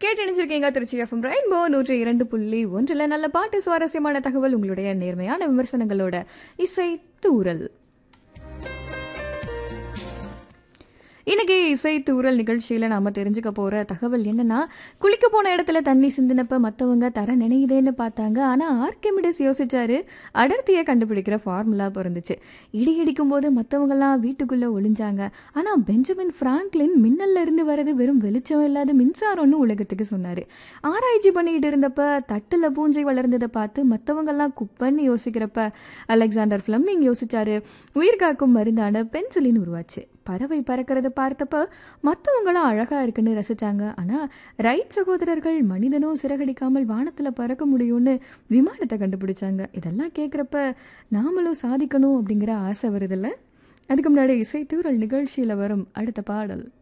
கேட்டு இணைஞ்சிருக்கீங்க Trichy FM rainbow நூற்றி இரண்டு புள்ளி ஒன்றில் நல்ல பாட்டு சுவாரஸ்யமான தகவல் உங்களுடைய நேர்மையான விமர்சனங்களோட இசை தூரல் இன்னைக்கு இசை தூரல் நிகழ்ச்சியில நாம தெரிஞ்சுக்க போற தகவல் என்னன்னா குளிக்க போன இடத்துல தண்ணி சிந்தினப்ப மத்தவங்க தர நினையுதேன்னு பார்த்தாங்க ஆனா ஆர்கிமிடிஸ் யோசிச்சாரு அடர்த்தியை கண்டுபிடிக்கிற ஃபார்முலா பிறந்துச்சு இடி இடிக்கும் போது மத்தவங்க எல்லாம் வீட்டுக்குள்ள ஒளிஞ்சாங்க ஆனா பெஞ்சமின் பிராங்க்லின் மின்னல்ல இருந்து வர்றது வெறும் வெளிச்சம் இல்லாத மின்சாரம்னு உலகத்துக்கு சொன்னாரு ஆராய்ச்சி பண்ணிட்டு இருந்தப்ப தட்டுல பூஞ்சை வளர்ந்ததை பார்த்து மத்தவங்க எல்லாம் குப்பன்னு யோசிக்கிறப்ப அலெக்சாண்டர் ஃபிளமிங் யோசிச்சாரு உயிர் காக்கும் மருந்தான பென்சிலின் உருவாச்சு பறவை பறக்கிறத பார்த்தப்ப மற்றவங்களும் அழகா இருக்குன்னு ரசிச்சாங்க ஆனா ரைட் சகோதரர்கள் மனிதனும் சிறகடிக்காமல் வானத்துல பறக்க முடியும்னு விமானத்தை கண்டுபிடிச்சாங்க இதெல்லாம் கேட்குறப்ப நாமளும் சாதிக்கணும் அப்படிங்கிற ஆசை வருதில்ல அதுக்கு முன்னாடி இசை தூரல் நிகழ்ச்சியில வரும் அடுத்த பாடல்